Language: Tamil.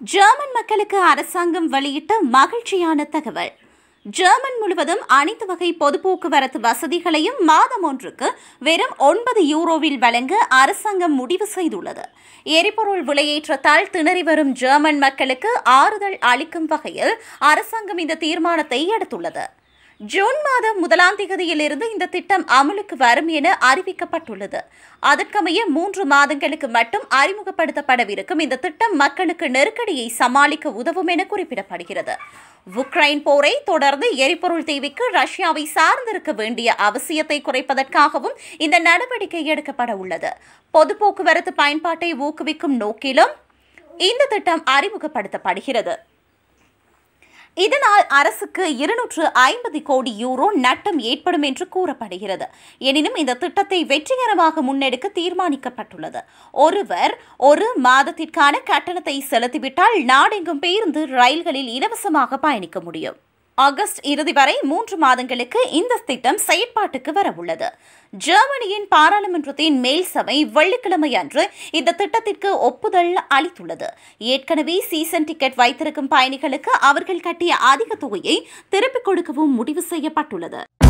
ஜெர்மன் மக்களுக்கு அரசாங்கம் வெளியிட்ட மகிழ்ச்சியான தகவல் ஜெர்மன் முழுவதும் அனைத்து வகை பொது போக்குவரத்து வசதிகளையும் மாதம் ஒன்றுக்கு வெறும் ஒன்பது யூரோவில் வழங்க அரசாங்கம் முடிவு செய்துள்ளது எரிபொருள் விலையேற்றத்தால் திணறி வரும் ஜெர்மன் மக்களுக்கு ஆறுதல் அளிக்கும் வகையில் அரசாங்கம் இந்த தீர்மானத்தை எடுத்துள்ளது ஜூன் மாதம் முதலாம் தேதியிலிருந்து இந்த திட்டம் அமலுக்கு வரும் என அறிவிக்கப்பட்டுள்ளது அதற்கமைய மூன்று மாதங்களுக்கு மட்டும் அறிமுகப்படுத்தப்படவிருக்கும் இந்த திட்டம் மக்களுக்கு நெருக்கடியை சமாளிக்க உதவும் என குறிப்பிடப்படுகிறது உக்ரைன் போரை தொடர்ந்து எரிபொருள் தேவைக்கு ரஷ்யாவை சார்ந்திருக்க வேண்டிய அவசியத்தை குறைப்பதற்காகவும் இந்த நடவடிக்கை எடுக்கப்பட உள்ளது பொது போக்குவரத்து பயன்பாட்டை ஊக்குவிக்கும் நோக்கிலும் இந்த திட்டம் அறிமுகப்படுத்தப்படுகிறது இதனால் அரசுக்கு இருநூற்று ஐம்பது கோடி யூரோ நட்டம் ஏற்படும் என்று கூறப்படுகிறது எனினும் இந்த திட்டத்தை வெற்றிகரமாக முன்னெடுக்க தீர்மானிக்கப்பட்டுள்ளது ஒருவர் ஒரு மாதத்திற்கான கட்டணத்தை செலுத்திவிட்டால் நாடெங்கும் பேருந்து ரயில்களில் இலவசமாக பயணிக்க முடியும் ஆகஸ்ட் இறுதி வரை மூன்று மாதங்களுக்கு இந்த திட்டம் செயற்பாட்டுக்கு வரவுள்ளது ஜெர்மனியின் பாராளுமன்றத்தின் மேல் சபை வெள்ளிக்கிழமை அன்று இந்த திட்டத்திற்கு ஒப்புதல் அளித்துள்ளது ஏற்கனவே சீசன் டிக்கெட் வைத்திருக்கும் பயணிகளுக்கு அவர்கள் கட்டிய அதிக தொகையை திருப்பிக் கொடுக்கவும் முடிவு செய்யப்பட்டுள்ளது